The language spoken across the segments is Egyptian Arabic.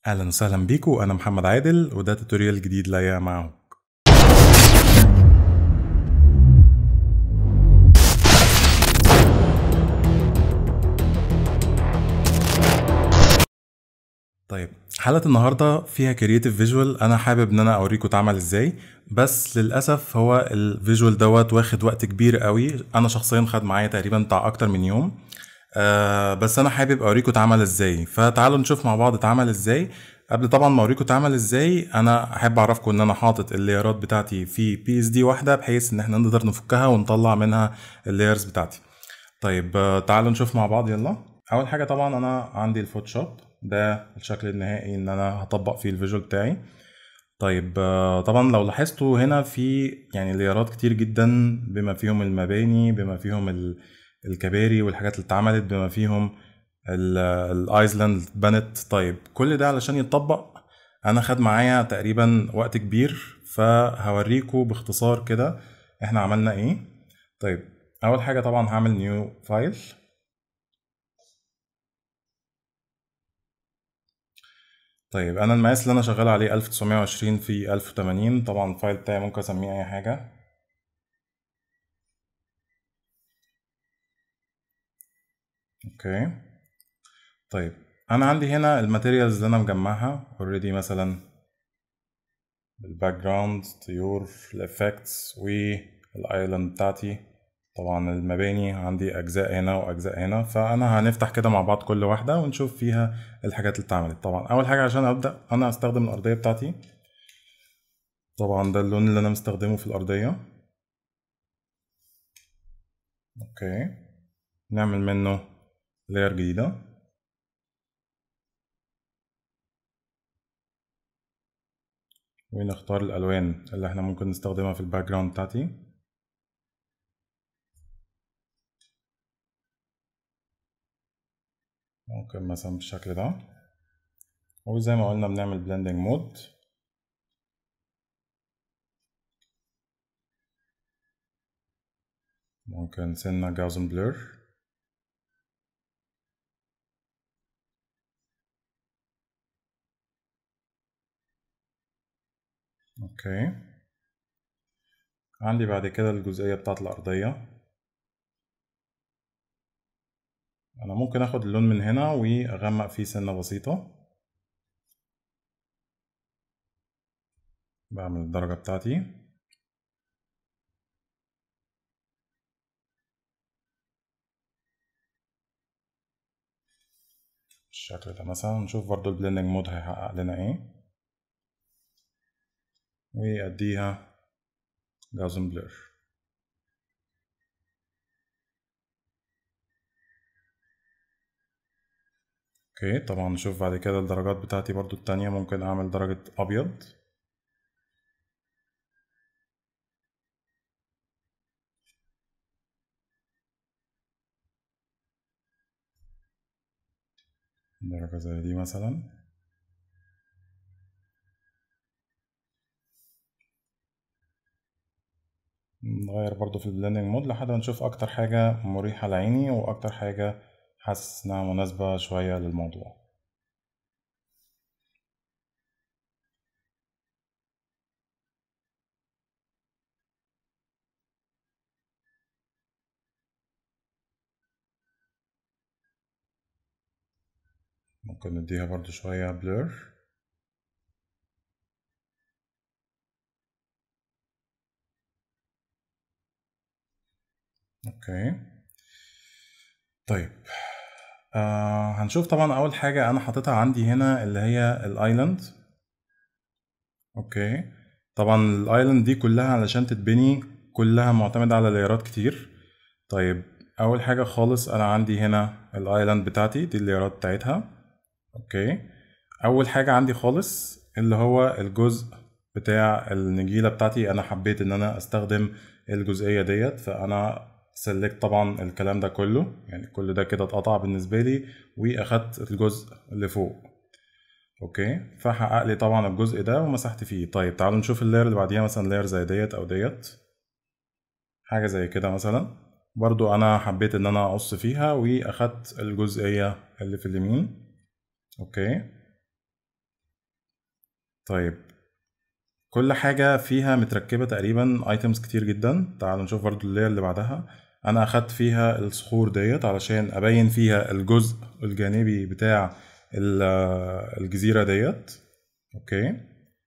اهلا وسهلا بيكم انا محمد عادل وده توتوريال جديد ليا معاهم طيب حلقة النهاردة فيها كرييتيف فيجوال أنا حابب إن أنا أوريكم اتعمل إزاي بس للأسف هو الفيجوال دوت واخد وقت كبير قوي أنا شخصيا خد معايا تقريبا بتاع أكتر من يوم آه بس أنا حابب أوريكم اتعمل إزاي فتعالوا نشوف مع بعض اتعمل إزاي قبل طبعا ما أوريكم اتعمل إزاي أنا أحب أعرفكم إن أنا حاطط اللايرات بتاعتي في بي اس دي واحدة بحيث إن إحنا نقدر نفكها ونطلع منها اللايرز بتاعتي طيب آه، تعالوا نشوف مع بعض يلا أول حاجة طبعا أنا عندي الفوتوشوب ده الشكل النهائي ان انا هطبق فيه الفيجوال بتاعي طيب آه، طبعا لو لاحظتوا هنا في يعني ليارات كتير جدا بما فيهم المباني بما فيهم ال- الكباري والحاجات اللي اتعملت بما فيهم ال- الايسلاند اللي اتبنت طيب كل ده علشان يتطبق انا خد معايا تقريبا وقت كبير فهوريكم باختصار كده احنا عملنا ايه طيب اول حاجه طبعا هعمل نيو فايل طيب انا المقاس اللي انا شغال عليه 1920 في 1080 طبعا الفايل بتاعي ممكن اسميه اي حاجه اوكي طيب انا عندي هنا الماتيريالز اللي انا مجمعها اوريدي مثلا الباك جراوند طيور الافكتس والايلاند بتاعتي طبعا المباني عندي اجزاء هنا واجزاء هنا فانا هنفتح كده مع بعض كل واحده ونشوف فيها الحاجات اللي اتعملت طبعا اول حاجه عشان ابدا انا هستخدم الارضيه بتاعتي طبعا ده اللون اللي انا مستخدمه في الارضيه اوكي نعمل منه لاير جديده ونختار الالوان اللي احنا ممكن نستخدمها في الباك جراوند بتاعتي ممكن مثلا بالشكل ده وزي ما قلنا بنعمل بلندنج مود ممكن سنة جاوزن بلور اوكي عندي بعد كده الجزئية بتاعت الأرضية أنا ممكن أخد اللون من هنا وأغمق فيه سنة بسيطة بعمل الدرجة بتاعتي بالشكل ده مثلا نشوف برضو البلندنج مود هيحقق لنا ايه ويأديها جازن بلور اوكي طبعا نشوف بعد كده الدرجات بتاعتي برضو التانية ممكن اعمل درجة ابيض درجة زي دي مثلا نغير برضو في البلندنج مود لحد ما نشوف اكتر حاجة مريحة لعيني واكتر حاجة حاسس انها مناسبة شوية للموضوع ممكن نديها برضو شوية بلور اوكي طيب آه هنشوف طبعا اول حاجة انا حاططها عندي هنا اللي هي الايلاند اوكي طبعا الايلاند دي كلها علشان تتبني كلها معتمدة على لايرات كتير طيب اول حاجة خالص انا عندي هنا الايلاند بتاعتي دي اللايرات بتاعتها اوكي اول حاجة عندي خالص اللي هو الجزء بتاع النجيلة بتاعتي انا حبيت ان انا استخدم الجزئية ديت فانا سلكت طبعا الكلام ده كله يعني كل ده كده اتقطع بالنسبة لي واخدت الجزء اللي فوق اوكي فحقق لي طبعا الجزء ده ومسحت فيه طيب تعالوا نشوف اللاير اللي بعديها مثلا لاير زي ديت او ديت حاجة زي كده مثلا برضو انا حبيت ان انا اقص فيها واخدت الجزئية اللي في اليمين اوكي طيب كل حاجة فيها متركبة تقريبا ايتمز كتير جدا تعالوا نشوف برضو اللي اللي بعدها انا اخدت فيها الصخور ديت علشان ابين فيها الجزء الجانبي بتاع الجزيرة ديت اوكي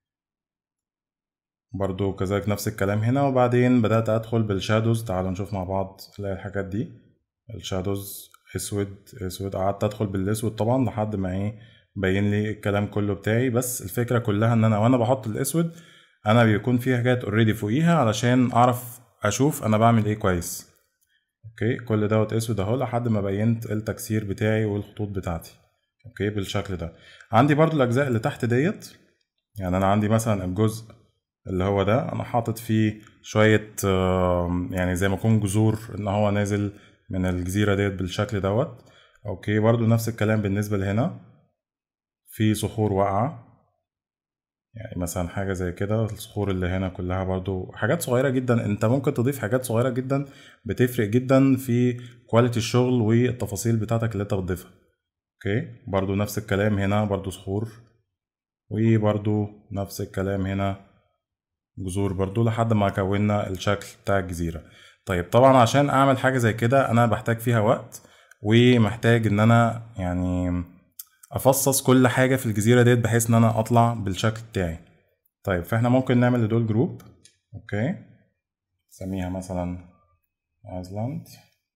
برضو كذلك نفس الكلام هنا وبعدين بدأت ادخل بالشادوز تعالوا نشوف مع بعض نلاقي الحاجات دي الشادوز اسود اسود قعدت ادخل بالاسود طبعا لحد ما ايه بين لي الكلام كله بتاعي بس الفكره كلها ان انا وانا بحط الاسود انا بيكون في حاجات اوريدي فوقيها علشان اعرف اشوف انا بعمل ايه كويس اوكي كل دوت اسود اهو لحد ما بينت التكسير بتاعي والخطوط بتاعتي اوكي بالشكل ده عندي برضو الاجزاء اللي تحت ديت يعني انا عندي مثلا الجزء اللي هو ده انا حاطط فيه شويه يعني زي ما يكون جذور ان هو نازل من الجزيره ديت بالشكل دوت اوكي برضو نفس الكلام بالنسبه لهنا في صخور واقعه يعني مثلا حاجه زي كده الصخور اللي هنا كلها برضو حاجات صغيره جدا انت ممكن تضيف حاجات صغيره جدا بتفرق جدا في كواليتي الشغل والتفاصيل بتاعتك اللي انت بتضيفها اوكي برضو نفس الكلام هنا برضو صخور وبرضو نفس الكلام هنا جذور برضو لحد ما كونا الشكل بتاع الجزيره طيب طبعا عشان اعمل حاجه زي كده انا بحتاج فيها وقت ومحتاج ان انا يعني افصص كل حاجه في الجزيره ديت بحيث ان انا اطلع بالشكل بتاعي طيب فاحنا ممكن نعمل لدول جروب اوكي نسميها مثلا ايسلاند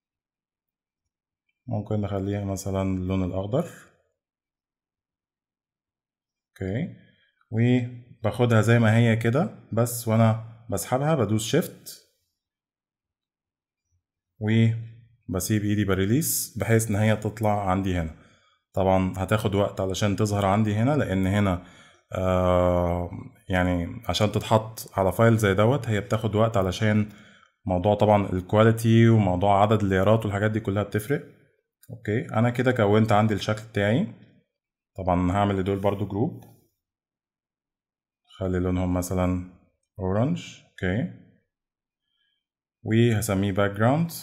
ممكن نخليها مثلا اللون الاخضر اوكي وباخدها زي ما هي كده بس وانا بسحبها بدوس شيفت وبسيب ايدي بريليس بحيث ان هي تطلع عندي هنا طبعا هتاخد وقت علشان تظهر عندي هنا لان هنا آه يعني عشان تتحط على فايل زي دوت هي بتاخد وقت علشان موضوع طبعا الكواليتي وموضوع عدد اللايرات والحاجات دي كلها بتفرق اوكي انا كده كونت عندي الشكل بتاعي طبعا هعمل لدول برضو جروب خلي لونهم مثلا اورنج اوكي وهسميه باك جراوند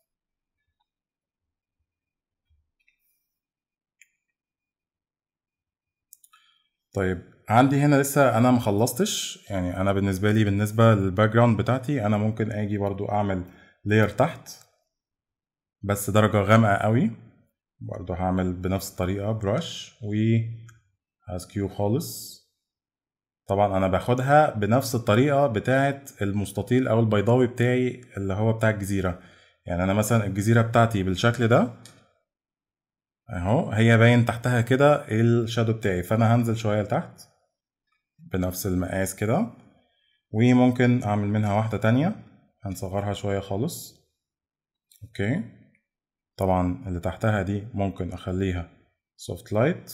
طيب عندي هنا لسه انا مخلصتش يعني انا بالنسبه لي بالنسبه للباك جراوند بتاعتي انا ممكن اجي برضو اعمل لاير تحت بس درجه غامقه قوي برضو هعمل بنفس الطريقه براش و هسكيو خالص طبعا انا باخدها بنفس الطريقه بتاعه المستطيل او البيضاوي بتاعي اللي هو بتاع الجزيره يعني انا مثلا الجزيره بتاعتي بالشكل ده اهو هي باين تحتها كده الشادو بتاعي فانا هنزل شويه لتحت بنفس المقاس كده وممكن اعمل منها واحده تانية هنصغرها شويه خالص اوكي طبعا اللي تحتها دي ممكن اخليها سوفت لايت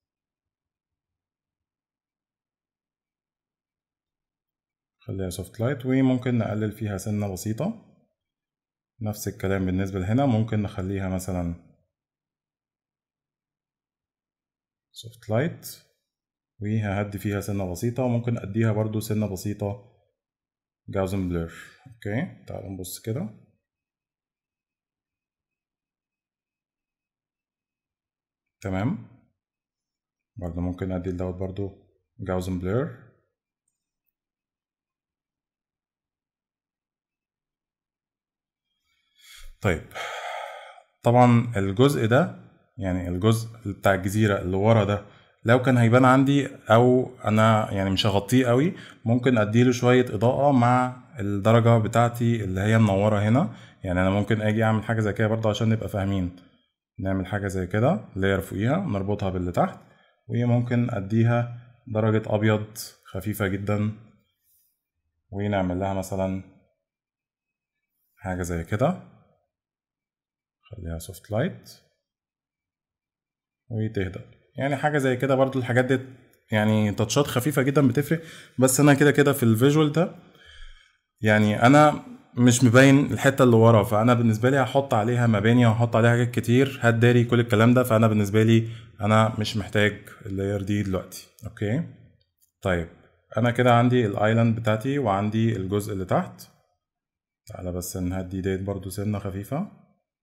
خليها سوفت لايت وممكن نقلل فيها سنة بسيطة نفس الكلام بالنسبة لهنا ممكن نخليها مثلا سوفت لايت وههدي فيها سنة بسيطة وممكن أديها برضو سنة بسيطة جاوزن بلور اوكي تعالوا نبص كده تمام برضو ممكن أدي دوت برضو جاوزن بلور طيب طبعا الجزء ده يعني الجزء بتاع الجزيرة اللي ورا ده لو كان هيبان عندي او انا يعني مش هغطيه قوي ممكن اديله شوية اضاءة مع الدرجة بتاعتي اللي هي منورة هنا يعني انا ممكن اجي اعمل حاجة زي كده برضه عشان نبقى فاهمين نعمل حاجة زي كده لاير فوقيها نربطها باللي تحت وممكن اديها درجة ابيض خفيفة جدا ونعمل لها مثلا حاجة زي كده خليها سوفت لايت وتهدى يعني حاجه زي كده برضو الحاجات دي يعني تاتشات خفيفه جدا بتفرق بس انا كده كده في الفيجوال ده يعني انا مش مبين الحته اللي ورا فانا بالنسبه لي هحط عليها مباني وهحط عليها حاجات كتير هتداري كل الكلام ده فانا بالنسبه لي انا مش محتاج اللاير دي دلوقتي اوكي طيب انا كده عندي الايلاند بتاعتي وعندي الجزء اللي تحت تعالى بس نهدي ديت برضو سنه خفيفه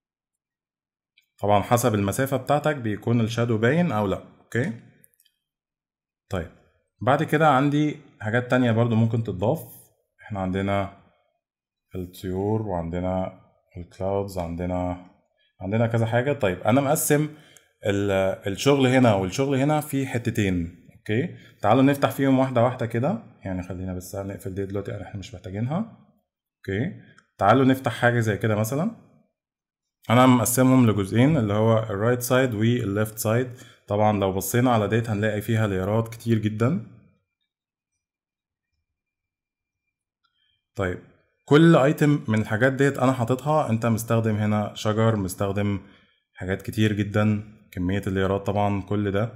طبعا حسب المسافة بتاعتك بيكون الشادو باين أو لأ أوكي طيب بعد كده عندي حاجات تانية برضو ممكن تضاف احنا عندنا الطيور وعندنا الكلاودز عندنا عندنا كذا حاجة طيب انا مقسم الشغل هنا والشغل هنا في حتتين اوكي تعالوا نفتح فيهم واحدة واحدة كده يعني خلينا بس نقفل دي دلوقتي احنا مش محتاجينها اوكي تعالوا نفتح حاجة زي كده مثلا انا مقسمهم لجزئين اللي هو الرايت سايد والليفت سايد طبعا لو بصينا على ديت هنلاقي فيها ليرات كتير جدا طيب كل ايتم من الحاجات ديت انا حاططها انت مستخدم هنا شجر مستخدم حاجات كتير جدا كمية الليرات طبعا كل ده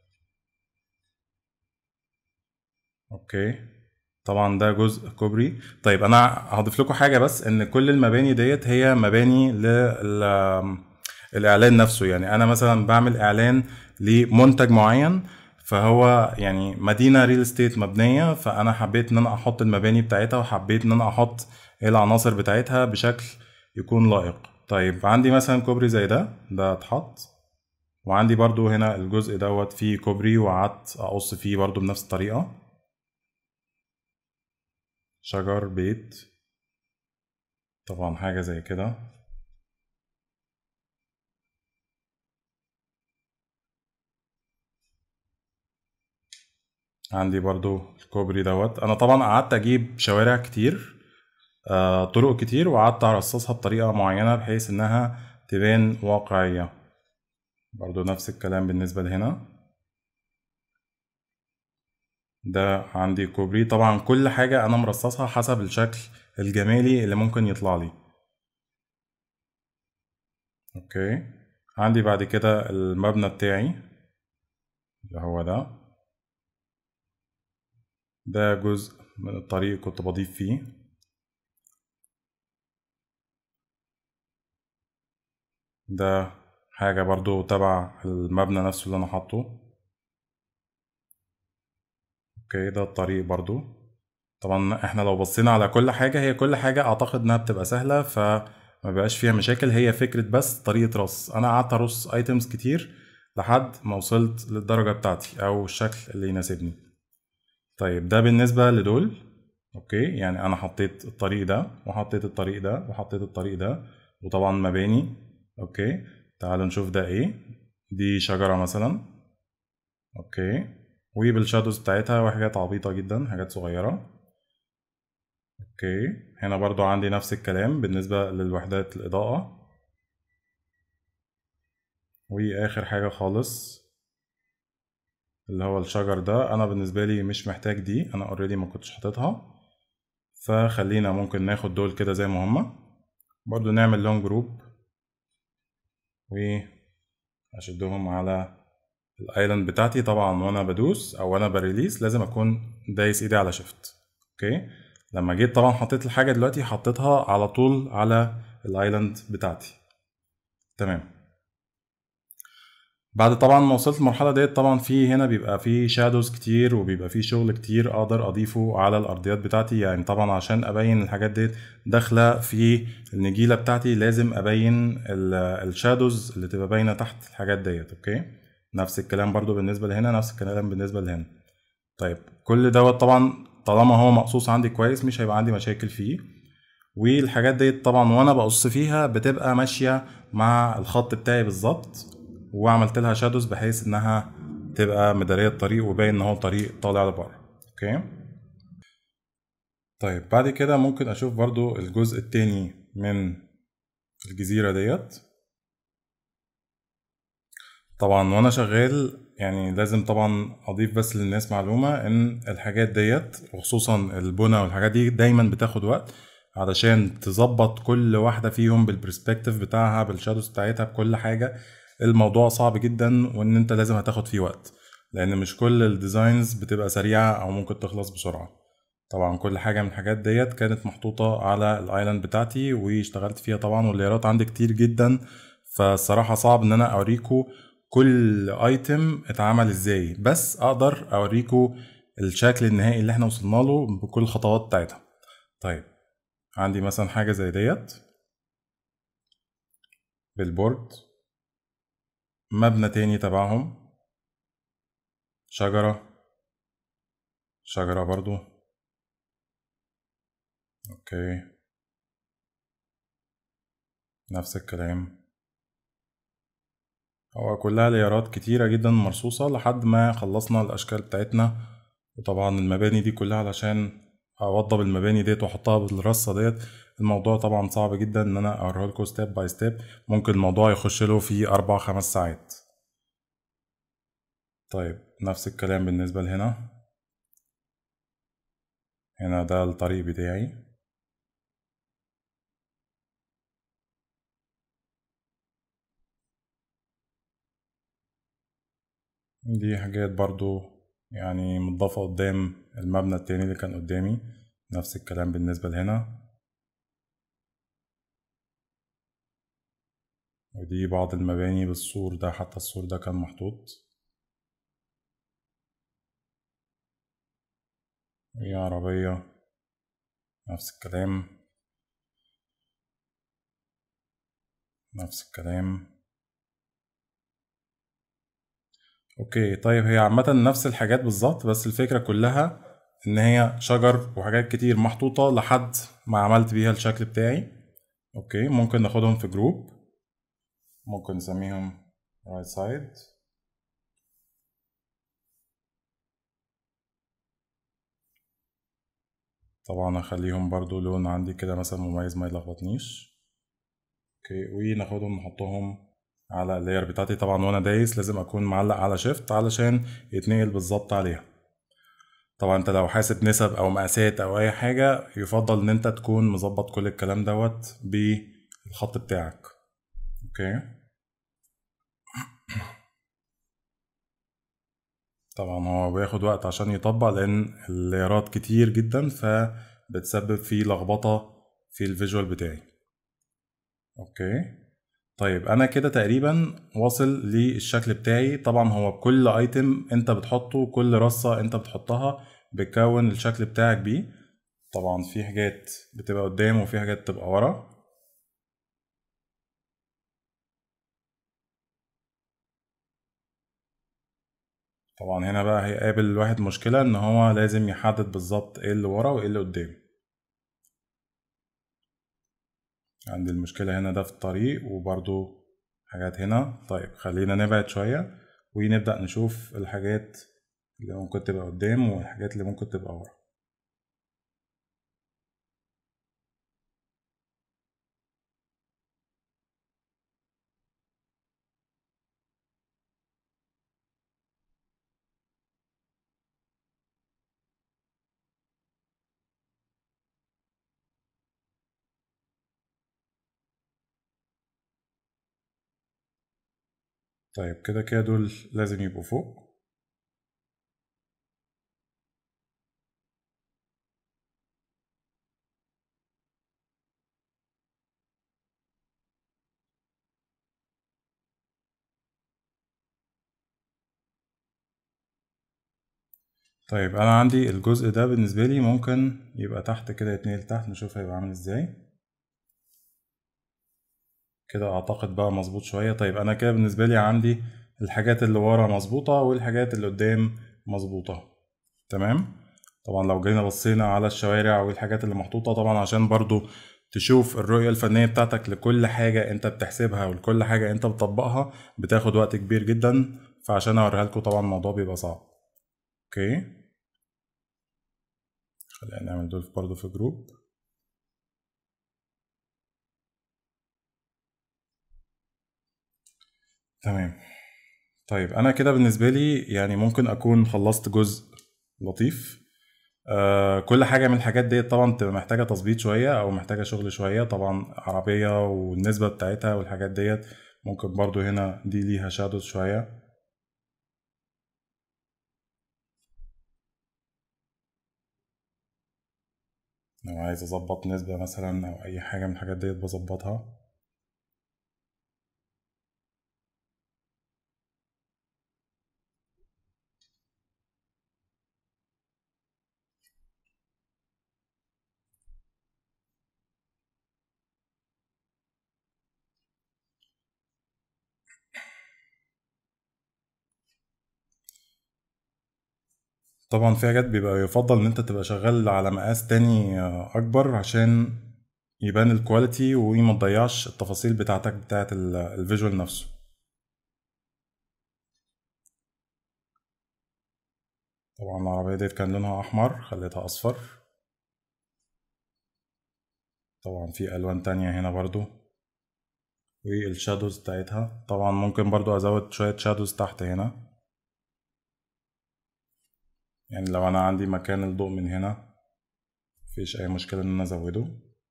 اوكي طبعا ده جزء كوبري طيب انا هضيف لكم حاجه بس ان كل المباني ديت هي مباني للاعلان نفسه يعني انا مثلا بعمل اعلان لمنتج معين فهو يعني مدينه ريل استيت مبنيه فانا حبيت ان انا احط المباني بتاعتها وحبيت ان انا احط العناصر بتاعتها بشكل يكون لائق طيب عندي مثلا كوبري زي ده ده اتحط وعندي برضو هنا الجزء دوت فيه كوبري وقعدت اقص فيه برضو بنفس الطريقه شجر بيت طبعا حاجة زي كده عندي برضو الكوبري دوت انا طبعا قعدت اجيب شوارع كتير آه طرق كتير وقعدت ارصصها بطريقة معينة بحيث انها تبان واقعية برضو نفس الكلام بالنسبة لهنا ده عندي كوبري طبعا كل حاجة أنا مرصصها حسب الشكل الجمالي اللي ممكن يطلع لي أوكي عندي بعد كده المبنى بتاعي اللي هو ده ده جزء من الطريق كنت بضيف فيه ده حاجة برضو تبع المبنى نفسه اللي أنا حاطه اوكي ده الطريق برضو طبعا احنا لو بصينا على كل حاجة هي كل حاجة اعتقد انها بتبقى سهلة فما بقاش فيها مشاكل هي فكرة بس طريقة رص انا قعدت ارص ايتمز كتير لحد ما وصلت للدرجة بتاعتي او الشكل اللي يناسبني طيب ده بالنسبة لدول اوكي يعني انا حطيت الطريق ده وحطيت الطريق ده وحطيت الطريق ده وطبعا مباني اوكي تعالوا نشوف ده ايه دي شجرة مثلا اوكي وبالشادوز بتاعتها وحاجات عبيطة جدا حاجات صغيرة اوكي هنا برضو عندي نفس الكلام بالنسبة للوحدات الإضاءة واخر حاجة خالص اللي هو الشجر ده انا بالنسبة لي مش محتاج دي انا اوريدي ما كنتش حاططها فخلينا ممكن ناخد دول كده زي ما هما برضو نعمل لون جروب واشدهم على الايلاند بتاعتي طبعا وانا بدوس او وانا بريليس لازم اكون دايس ايدي على شيفت اوكي لما جيت طبعا حطيت الحاجه دلوقتي حطيتها على طول على الايلاند بتاعتي تمام بعد طبعا ما وصلت المرحله ديت طبعا في هنا بيبقى في شادوز كتير وبيبقى في شغل كتير اقدر اضيفه على الارضيات بتاعتي يعني طبعا عشان ابين الحاجات ديت داخله في النجيله بتاعتي لازم ابين الشادوز اللي تبقى باينه تحت الحاجات ديت اوكي نفس الكلام برضو بالنسبة لهنا نفس الكلام بالنسبة لهنا طيب كل دوت طبعا طالما هو مقصوص عندي كويس مش هيبقى عندي مشاكل فيه والحاجات ديت طبعا وانا بقص فيها بتبقى ماشية مع الخط بتاعي بالظبط وعملت لها شادوز بحيث انها تبقى مدارية الطريق وباين ان هو طريق طالع لبره اوكي طيب بعد كده ممكن اشوف برضو الجزء التاني من الجزيرة ديت طبعا وانا شغال يعني لازم طبعا اضيف بس للناس معلومه ان الحاجات ديت وخصوصا البنى والحاجات دي دايما بتاخد وقت علشان تظبط كل واحده فيهم بالبرسبكتيف بتاعها بالشادوز بتاعتها بكل حاجه الموضوع صعب جدا وان انت لازم هتاخد فيه وقت لان مش كل الديزاينز بتبقى سريعه او ممكن تخلص بسرعه طبعا كل حاجه من الحاجات ديت كانت محطوطه على الايلاند بتاعتي واشتغلت فيها طبعا والليرات عندي كتير جدا فالصراحه صعب ان انا اوريكم كل ايتم اتعمل ازاي بس اقدر اوريكم الشكل النهائي اللي احنا وصلنا له بكل الخطوات بتاعتها طيب عندي مثلا حاجه زي ديت بالبورد مبنى تاني تبعهم شجره شجرة برضو اوكي نفس الكلام هو كلها ليارات كتيرة جدا مرصوصة لحد ما خلصنا الأشكال بتاعتنا وطبعا المباني دي كلها علشان أوضب المباني ديت وأحطها بالرصة ديت الموضوع طبعا صعب جدا إن أنا أوريه لكم ستيب باي ستيب ممكن الموضوع يخش له في أربع خمس ساعات طيب نفس الكلام بالنسبة لهنا هنا ده الطريق بتاعي دي حاجات برضو يعني متضافة قدام المبنى التاني اللي كان قدامي نفس الكلام بالنسبة لهنا ودي بعض المباني بالسور ده حتى السور ده كان محطوط وهي عربية نفس الكلام نفس الكلام اوكي طيب هي عامة نفس الحاجات بالظبط بس الفكرة كلها ان هي شجر وحاجات كتير محطوطة لحد ما عملت بيها الشكل بتاعي اوكي ممكن ناخدهم في جروب ممكن نسميهم right side طبعا اخليهم برضو لون عندي كده مثلا مميز ما يلخبطنيش اوكي وناخدهم نحطهم على اللاير بتاعتي طبعا وانا دايس لازم اكون معلق على شيفت علشان يتنقل بالظبط عليها طبعا انت لو حاسب نسب او مقاسات او اي حاجة يفضل ان انت تكون مظبط كل الكلام دوت بالخط بتاعك اوكي طبعا هو بياخد وقت عشان يطبق لان اللايرات كتير جدا فبتسبب فيه لخبطة في الفيجوال بتاعي اوكي طيب انا كده تقريبا واصل للشكل بتاعي طبعا هو كل ايتم انت بتحطه كل رصة انت بتحطها بتكون الشكل بتاعك بيه طبعا في حاجات بتبقى قدام وفي حاجات بتبقى ورا طبعا هنا بقى هيقابل الواحد مشكلة ان هو لازم يحدد بالظبط ايه اللي ورا وايه اللي قدام عندي المشكلة هنا ده في الطريق وبرضو حاجات هنا طيب خلينا نبعد شوية ونبدأ نشوف الحاجات اللي ممكن تبقى قدام والحاجات اللي ممكن تبقى ورا طيب كده كده دول لازم يبقوا فوق طيب انا عندي الجزء ده بالنسبة لي ممكن يبقى تحت كده يتنقل تحت نشوف هيبقى عامل ازاي كده اعتقد بقى مظبوط شوية طيب انا كده بالنسبة لي عندي الحاجات اللي ورا مظبوطة والحاجات اللي قدام مظبوطة تمام طبعا لو جينا بصينا على الشوارع والحاجات اللي محطوطة طبعا عشان برضو تشوف الرؤية الفنية بتاعتك لكل حاجة انت بتحسبها ولكل حاجة انت بتطبقها بتاخد وقت كبير جدا فعشان اوريها لكم طبعا الموضوع بيبقى صعب اوكي خلينا نعمل دول برضو في جروب تمام طيب انا كده بالنسبه لي يعني ممكن اكون خلصت جزء لطيف آه كل حاجه من الحاجات ديت طبعا بتبقى محتاجه تظبيط شويه او محتاجه شغل شويه طبعا عربيه والنسبه بتاعتها والحاجات ديت ممكن برضو هنا دي ليها شادوز شويه لو عايز اظبط نسبه مثلا او اي حاجه من الحاجات ديت بظبطها طبعا في حاجات بيبقى يفضل ان انت تبقى شغال على مقاس تاني آه، اكبر عشان يبان الكواليتي وما تضيعش التفاصيل بتاعتك بتاعت الفيجوال نفسه طبعا العربية ديت كان لونها أحمر خليتها أصفر طبعا في ألوان تانية هنا برضو والشادوز بتاعتها طبعا ممكن برضو أزود شوية شادوز تحت هنا يعني لو أنا عندي مكان الضوء من هنا مفيش أي مشكلة إن أنا أزوده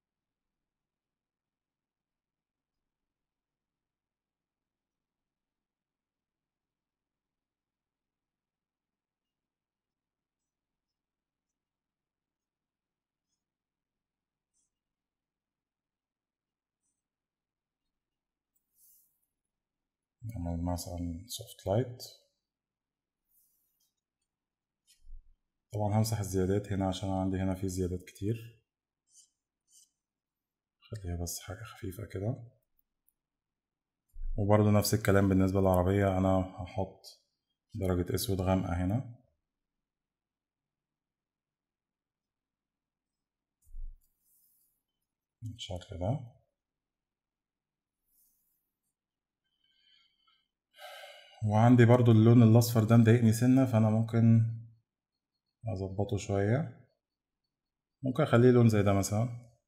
نعمل مثلا سوفت لايت طبعا همسح الزيادات هنا عشان عندي هنا في زيادات كتير خليها بس حاجة خفيفة كده وبرضه نفس الكلام بالنسبة للعربية أنا هحط درجة أسود غامقة هنا بالشكل ده وعندي برضو اللون الأصفر ده مضايقني سنة فأنا ممكن أظبطه شوية ممكن أخليه لون زي ده مثلا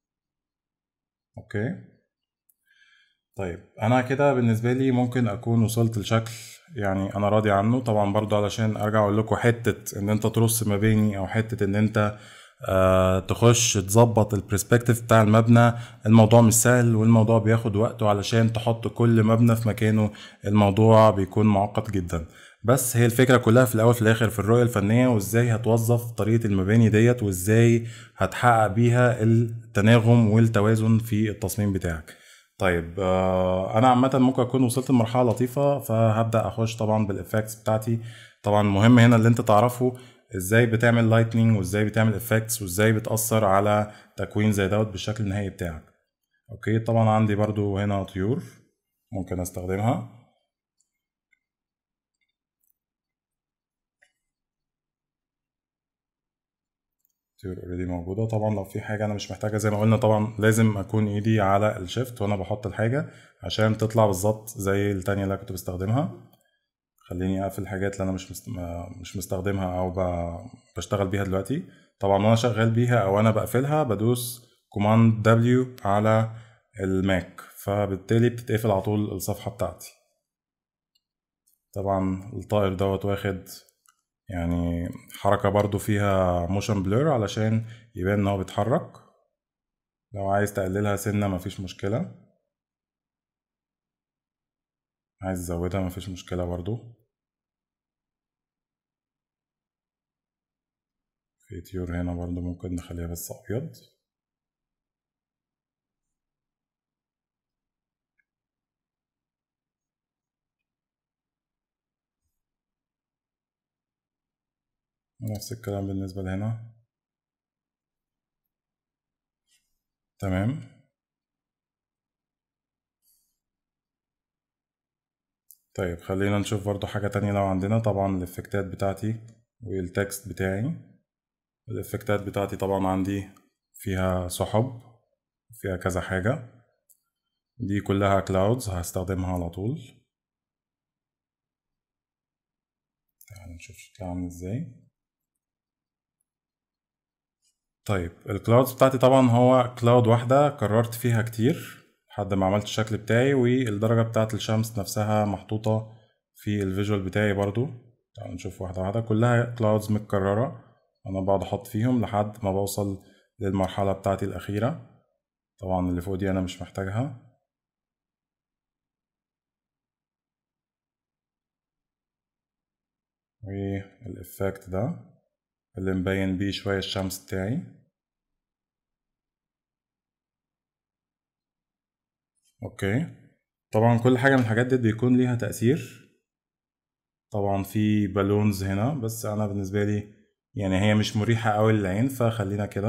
أوكي طيب أنا كده بالنسبة لي ممكن أكون وصلت لشكل يعني أنا راضي عنه طبعا برضو علشان أرجع أقول لكم حتة إن أنت ترص مباني أو حتة إن أنت آه تخش تظبط البرسبكتيف بتاع المبنى الموضوع مش سهل والموضوع بياخد وقت وعلشان تحط كل مبنى في مكانه الموضوع بيكون معقد جدا بس هي الفكرة كلها في الأول في الآخر في الرؤية الفنية وإزاي هتوظف طريقة المباني ديت وإزاي هتحقق بيها التناغم والتوازن في التصميم بتاعك طيب آه أنا عامة ممكن أكون وصلت لمرحلة لطيفة فهبدأ أخش طبعا بالإفكتس بتاعتي طبعا مهم هنا اللي أنت تعرفه ازاي بتعمل لايتنينج وازاي بتعمل افكتس وازاي بتأثر على تكوين زي دوت بالشكل النهائي بتاعك اوكي طبعا عندي برضو هنا طيور ممكن استخدمها طيور اوريدي موجوده طبعا لو في حاجه انا مش محتاجها زي ما قلنا طبعا لازم اكون ايدي على الشيفت وانا بحط الحاجه عشان تطلع بالظبط زي التانية اللي كنت بستخدمها خليني اقفل الحاجات اللي انا مش مست... مش مستخدمها او ب... بشتغل بيها دلوقتي طبعا وانا شغال بيها او انا بقفلها بدوس كوماند دبليو على الماك فبالتالي بتتقفل على طول الصفحة بتاعتي طبعا الطائر دوت واخد يعني حركة برضو فيها موشن بلور علشان يبان ان هو بيتحرك لو عايز تقللها سنة مفيش مشكلة عايز تزودها مفيش مشكلة برضو في طيور هنا برضو ممكن نخليها بس أبيض نفس الكلام بالنسبة لهنا تمام طيب خلينا نشوف برضو حاجة تانية لو عندنا طبعا الافكتات بتاعتي والتكست بتاعي الافكتات بتاعتي طبعا عندي فيها سحب فيها كذا حاجة دي كلها كلاودز هستخدمها على طول تعالوا نشوف شكلها عامل ازاي طيب الكلاودز بتاعتي طبعا هو كلاود واحدة كررت فيها كتير لحد ما عملت الشكل بتاعي والدرجة بتاعت الشمس نفسها محطوطة في الفيجوال بتاعي برضو تعالوا نشوف واحدة واحدة كلها كلاودز متكررة انا بقعد احط فيهم لحد ما بوصل للمرحلة بتاعتي الأخيرة طبعا اللي فوق دي أنا مش محتاجها والإفكت ده اللي مبين بيه شوية الشمس بتاعي اوكي طبعا كل حاجة من الحاجات دي بيكون ليها تأثير طبعا في بالونز هنا بس أنا بالنسبة لي يعني هي مش مريحة أوي للعين فخلينا كده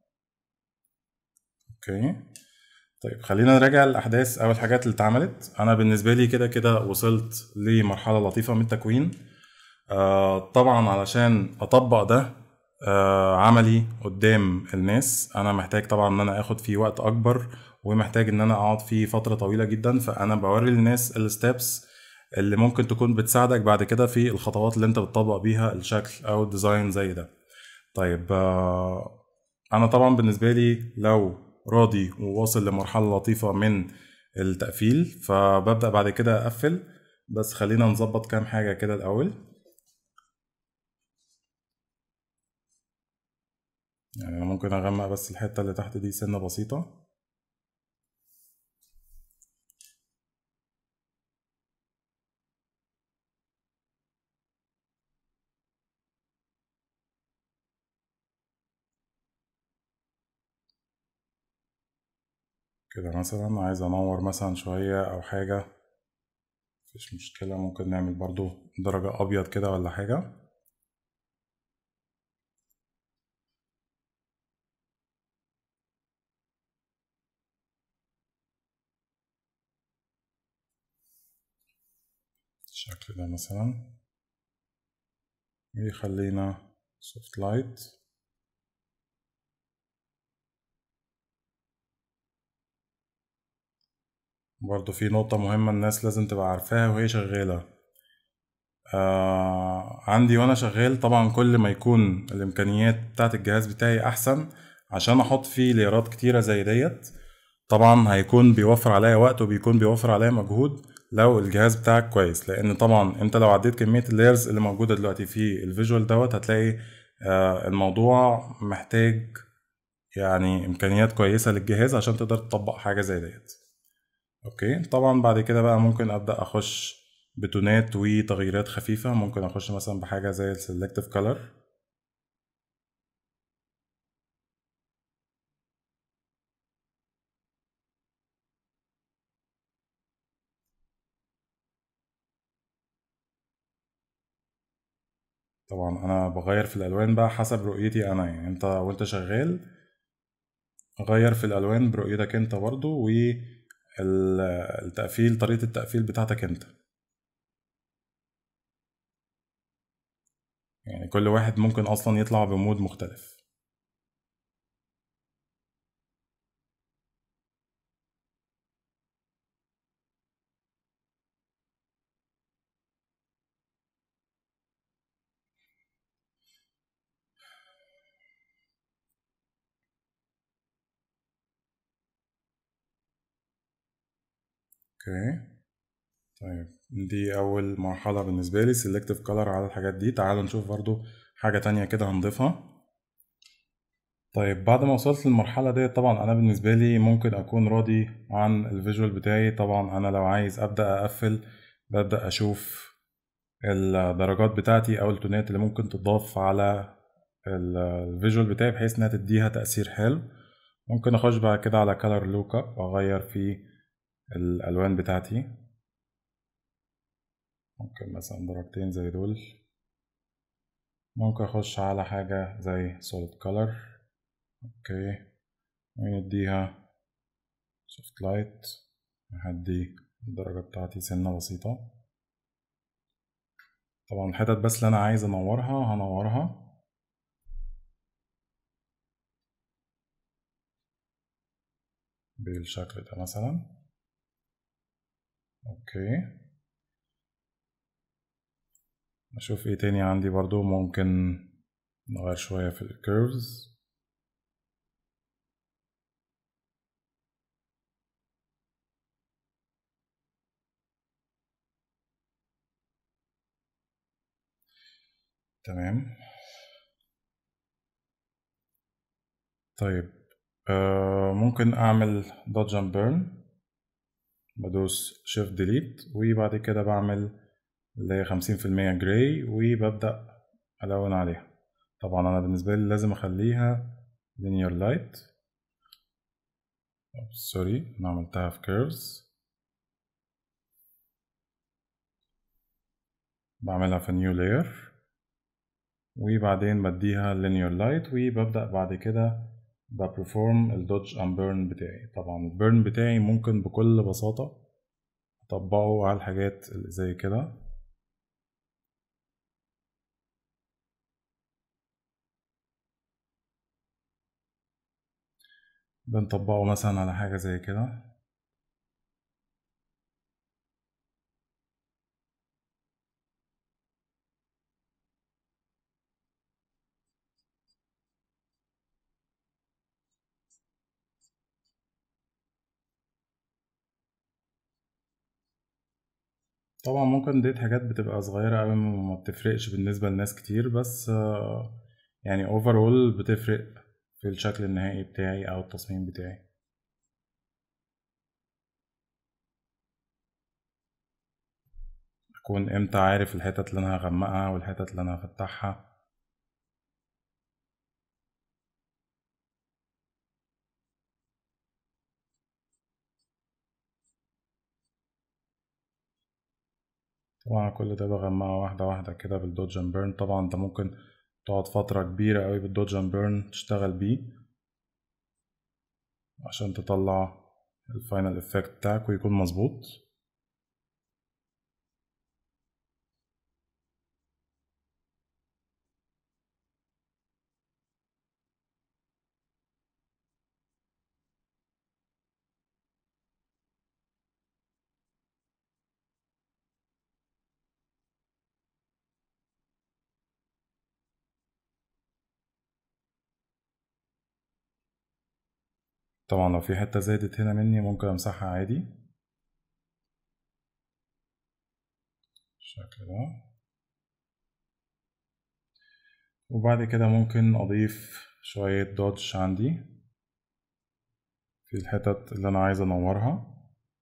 اوكي طيب خلينا نراجع الأحداث أو الحاجات اللي اتعملت أنا بالنسبة لي كده كده وصلت لمرحلة لطيفة من التكوين آه طبعا علشان اطبق ده آه عملي قدام الناس انا محتاج طبعا ان انا اخد فيه وقت اكبر ومحتاج ان انا اقعد فيه فتره طويله جدا فانا بوري للناس الستبس اللي ممكن تكون بتساعدك بعد كده في الخطوات اللي انت بتطبق بيها الشكل او الديزاين زي ده طيب آه انا طبعا بالنسبه لي لو راضي وواصل لمرحله لطيفه من التقفيل فببدا بعد كده اقفل بس خلينا نظبط كام حاجه كده الاول يعني انا ممكن اغمق بس الحته اللي تحت دي سنه بسيطه كده مثلا عايز انور مثلا شوية او حاجة مفيش مشكلة ممكن نعمل برضو درجة ابيض كده ولا حاجة الشكل ده مثلا ويخلينا سوفت لايت برضو في نقطة مهمة الناس لازم تبقى عارفاها وهي شغالة آه عندي وانا شغال طبعا كل ما يكون الامكانيات بتاعت الجهاز بتاعي احسن عشان احط فيه ليرات كتيرة زي ديت طبعا هيكون بيوفر عليا وقت وبيكون بيوفر عليا مجهود لو الجهاز بتاعك كويس لان طبعا انت لو عديت كمية اللايرز اللي موجودة دلوقتي في الفيجوال دوت هتلاقي آه الموضوع محتاج يعني امكانيات كويسة للجهاز عشان تقدر تطبق حاجة زي ديت اوكي طبعا بعد كده بقى ممكن ابدا اخش بتونات وتغييرات خفيفه ممكن اخش مثلا بحاجه زي السلكتيف كولر طبعا انا بغير في الالوان بقى حسب رؤيتي انا يعني انت وانت شغال غير في الالوان برؤيتك انت برضو والتقفيل طريقه التقفيل بتاعتك انت يعني كل واحد ممكن اصلا يطلع بمود مختلف اوكي طيب دي اول مرحله بالنسبه لي سيلكتيف كولر على الحاجات دي تعالوا نشوف برضو حاجه تانية كده هنضيفها طيب بعد ما وصلت للمرحله دي طبعا انا بالنسبه لي ممكن اكون راضي عن الفيجوال بتاعي طبعا انا لو عايز ابدا اقفل ببدا اشوف الدرجات بتاعتي او التونات اللي ممكن تضاف على الفيجوال بتاعي بحيث انها تديها تاثير حلو ممكن اخش بعد كده على color lookup واغير في الالوان بتاعتي ممكن مثلا درجتين زي دول ممكن اخش على حاجة زي solid color اوكي ونديها soft light نهدي الدرجة بتاعتي سنة بسيطة طبعا الحتت بس اللي انا عايز انورها هنورها بالشكل ده مثلا اوكي اشوف ايه تاني عندي برضو ممكن نغير شوية في الكيرفز تمام طيب آه ممكن اعمل dodge and burn بدوس shift delete وبعد كده بعمل اللي هي خمسين في المية جراي وببدأ ألون عليها طبعا أنا بالنسبة لي لازم أخليها linear light سوري أنا عملتها في curves بعملها في new layer وبعدين بديها linear light وببدأ بعد كده ببرفورم الدوج and burn بتاعي طبعا البيرن بتاعي ممكن بكل بساطة أطبقه على الحاجات اللي زي كده بنطبقه مثلا على حاجة زي كده طبعا ممكن ديت حاجات بتبقى صغيرة أوي وما بتفرقش بالنسبة لناس كتير بس آه، يعني overall بتفرق في الشكل النهائي بتاعي أو التصميم بتاعي أكون إمتى عارف الحتت اللي أنا هغمقها والحتت اللي أنا هفتحها طبعا كل ده بغمقه واحدة واحدة كده بالدوج اند بيرن طبعا انت ممكن تقعد فترة كبيرة قوي بالدوج اند بيرن تشتغل بيه عشان تطلع الفاينل افكت بتاعك ويكون مظبوط طبعا لو في حتة زادت هنا مني ممكن امسحها عادي بالشكل ده وبعد كده ممكن اضيف شوية دوج عندي في الحتت اللي انا عايز انورها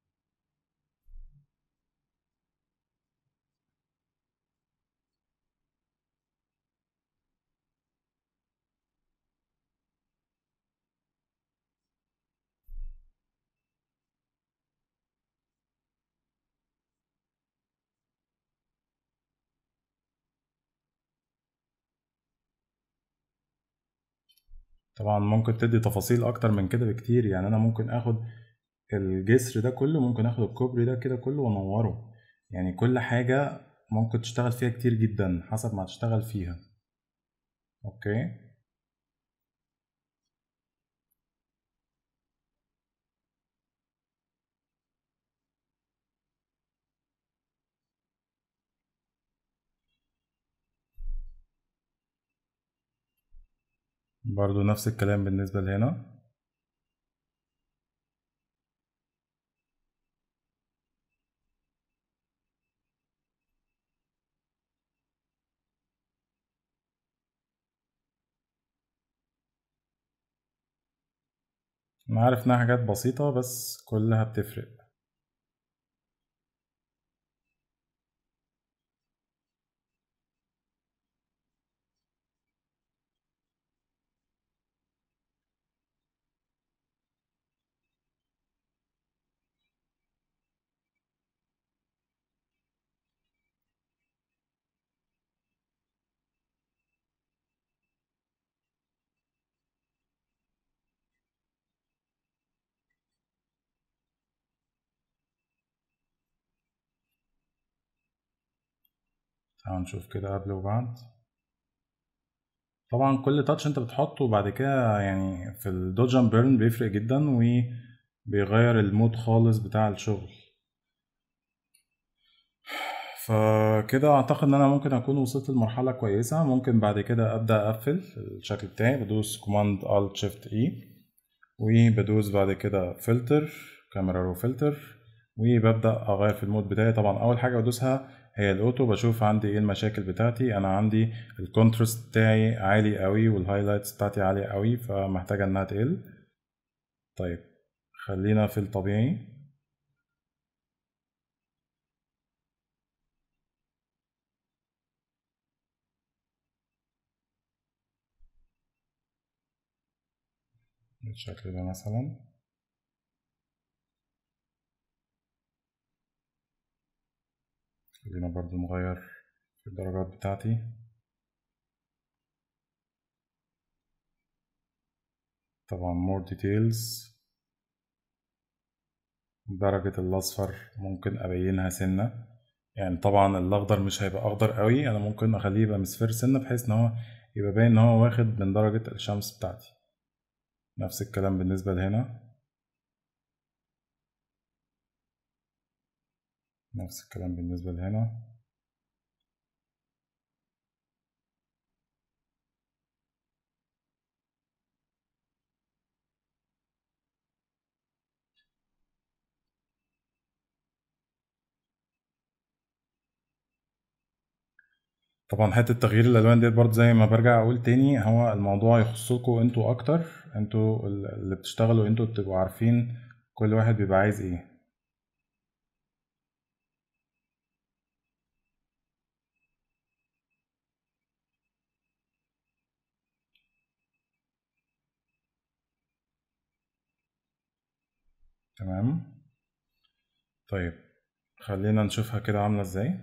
طبعا ممكن تدي تفاصيل اكتر من كده بكتير يعني انا ممكن اخد الجسر ده كله ممكن اخد الكوبري ده كده كله وانوره يعني كل حاجة ممكن تشتغل فيها كتير جدا حسب ما تشتغل فيها اوكي برضو نفس الكلام بالنسبة لهنا أنا عارف إنها حاجات بسيطة بس كلها بتفرق تعال نشوف كده قبل وبعد طبعا كل تاتش انت بتحطه بعد كده يعني في الدوج اند بيرن بيفرق جدا وبيغير المود خالص بتاع الشغل فكده اعتقد ان انا ممكن اكون وصلت لمرحلة كويسة ممكن بعد كده ابدأ اقفل الشكل بتاعي بدوس كوماند الت شيفت اي وبدوس بعد كده فلتر كاميرا رو فلتر وببدأ اغير في المود بتاعي طبعا اول حاجة بدوسها هي الاوتو بشوف عندي ايه المشاكل بتاعتي انا عندي الكونتراست بتاعي عالي قوي والهايلايتس بتاعتي عالية قوي فمحتاجة انها تقل طيب خلينا في الطبيعي بالشكل ده مثلا خلينا برضو نغير في الدرجات بتاعتي طبعا more details درجة الأصفر ممكن أبينها سنة يعني طبعا الأخضر مش هيبقى أخضر قوي أنا ممكن أخليه يبقى مصفر سنة بحيث إن هو يبقى باين إن هو واخد من درجة الشمس بتاعتي نفس الكلام بالنسبة لهنا نفس الكلام بالنسبة لهنا طبعا حته تغيير الالوان ديت برضه زي ما برجع اقول تاني هو الموضوع يخصكم انتوا اكتر انتوا اللي بتشتغلوا انتوا بتبقوا عارفين كل واحد بيبقى عايز ايه تمام طيب خلينا نشوفها كده عاملة ازاي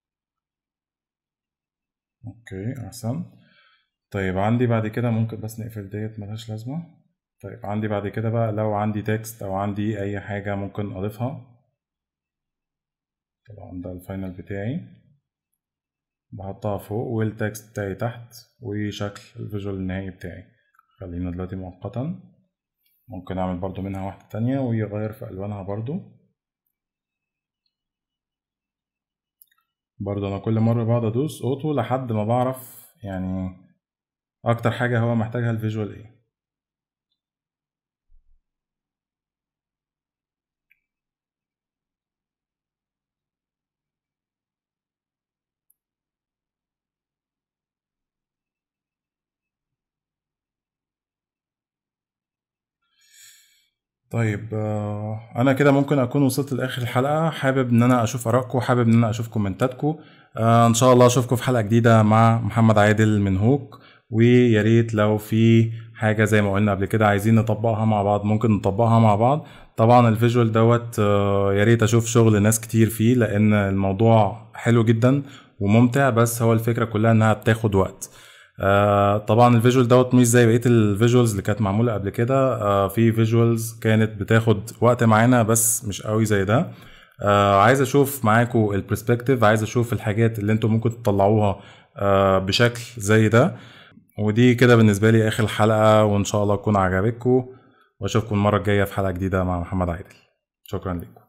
اوكي احسن طيب عندي بعد كده ممكن بس نقفل ديت ملهاش لازمة طيب عندي بعد كده بقى لو عندي تكست او عندي اي حاجة ممكن اضيفها طبعا ده الفاينل بتاعي بحطها فوق والتكست بتاعي تحت وشكل الفيجوال النهائي بتاعي خلينا دلوقتي مؤقتا ممكن اعمل برضو منها واحدة تانية ويغير في الوانها برضو برضو انا كل مرة بقعد ادوس اوتو لحد ما بعرف يعني اكتر حاجة هو محتاجها الفيجوال ايه طيب آه، انا كده ممكن اكون وصلت لاخر الحلقه حابب ان انا اشوف ارائكم حابب ان انا اشوف كومنتاتكم آه، ان شاء الله اشوفكم في حلقه جديده مع محمد عادل من هوك ويا ريت لو في حاجه زي ما قلنا قبل كده عايزين نطبقها مع بعض ممكن نطبقها مع بعض طبعا الفيجوال دوت آه، يا ريت اشوف شغل ناس كتير فيه لان الموضوع حلو جدا وممتع بس هو الفكره كلها انها بتاخد وقت آه طبعا الفيجوال دوت مش زي بقيه الفيجوالز اللي كانت معموله قبل كده آه في فيجوالز كانت بتاخد وقت معانا بس مش قوي زي ده آه عايز اشوف معاكم البرسبكتيف عايز اشوف الحاجات اللي انتم ممكن تطلعوها آه بشكل زي ده ودي كده بالنسبه لي اخر حلقه وان شاء الله تكون عجبتكم واشوفكم المره الجايه في حلقه جديده مع محمد عادل شكرا لكم